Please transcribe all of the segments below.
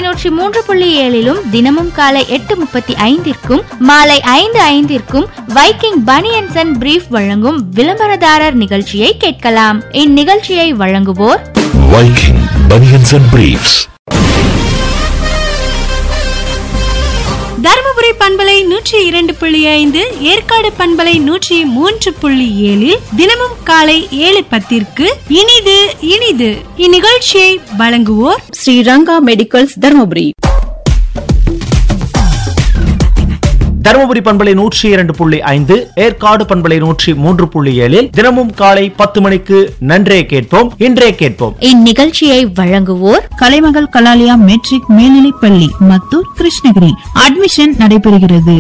நூற்றி மூன்று புள்ளி ஏழிலும் தினமும் காலை எட்டு முப்பத்தி ஐந்திற்கும் மாலை ஐந்து ஐந்திற்கும் வைக்கிங் பனியன்சன் அண்ட் பிரீஃப் வழங்கும் விளம்பரதாரர் நிகழ்ச்சியை கேட்கலாம் இந்நிகழ்ச்சியை வழங்குவோர் Viking Bunions and Briefs. Dharmapuri பண்பலை நூற்றி இரண்டு புள்ளி ஐந்து ஏற்காடு பண்பலை நூற்றி மூன்று புள்ளி ஏழில் தினமும் காலை ஏழு பத்திற்கு இனிது இனிது இந்நிகழ்ச்சியை வழங்குவோர் ஸ்ரீரங்கா மெடிக்கல்ஸ் தருமபுரி தருமபுரி பண்பலை நூற்றி இரண்டு புள்ளி ஐந்து ஏற்காடு பண்பலை நூற்றி மூன்று புள்ளி ஏழில் தினமும் காலை பத்து மணிக்கு நன்றே கேட்போம் இன்றே கேட்போம் இந்நிகழ்ச்சியை வழங்குவோர் கலைமகள் கலாலயா மெட்ரிக் மேல்நிலைப் பள்ளி மத்தூர் கிருஷ்ணகிரி அட்மிஷன் நடைபெறுகிறது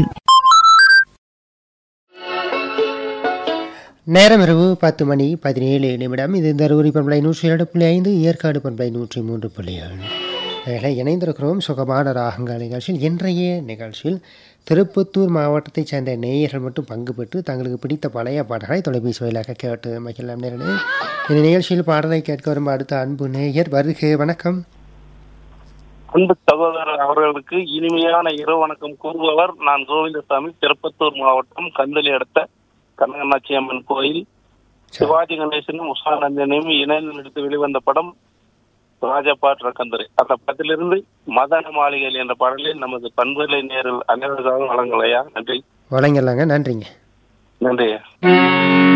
நேரம் இரவு பத்து மணி பதினேழு நிமிடம் இது தருமபுரி பண்பலை நூற்றி இரண்டு புள்ளி ஐந்து ஏற்காடு பண்பலை நூற்றி மூன்று புள்ளி ஏழு இதில் இணைந்திருக்கிறோம் சுகமான ராகங்கள் நிகழ்ச்சியில் இன்றைய நிகழ்ச்சியில் திருப்பத்தூர் மாவட்டத்தைச் சேர்ந்த நேயர்கள் மட்டும் பங்கு பெற்று தங்களுக்கு பிடித்த பழைய பாடல்களை தொலைபேசி வாயிலாக கேட்டு மகிழலாம் நேரடி இந்த நிகழ்ச்சியில் பாடலை கேட்க வரும் அடுத்த அன்பு நேயர் வருக வணக்கம் அன்பு சகோதரர் அவர்களுக்கு இனிமையான இரவு வணக்கம் கூறுபவர் நான் கோவிந்தசாமி திருப்பத்தூர் மாவட்டம் கந்தளி அடுத்த கனகநாச்சி அம்மன் கோயில் சிவாஜி கணேசனும் உஷா நந்தினியும் இணைந்து நடித்து வெளிவந்த படம் ராஜபாட் ரக்கந்தரை அந்த படத்திலிருந்து மதன மாளிகைகள் என்ற பாடலில் நமது பண்புகளை நேரில் அனைவருக்காக வழங்கலையா நன்றி வழங்கலாங்க நன்றிங்க நன்றி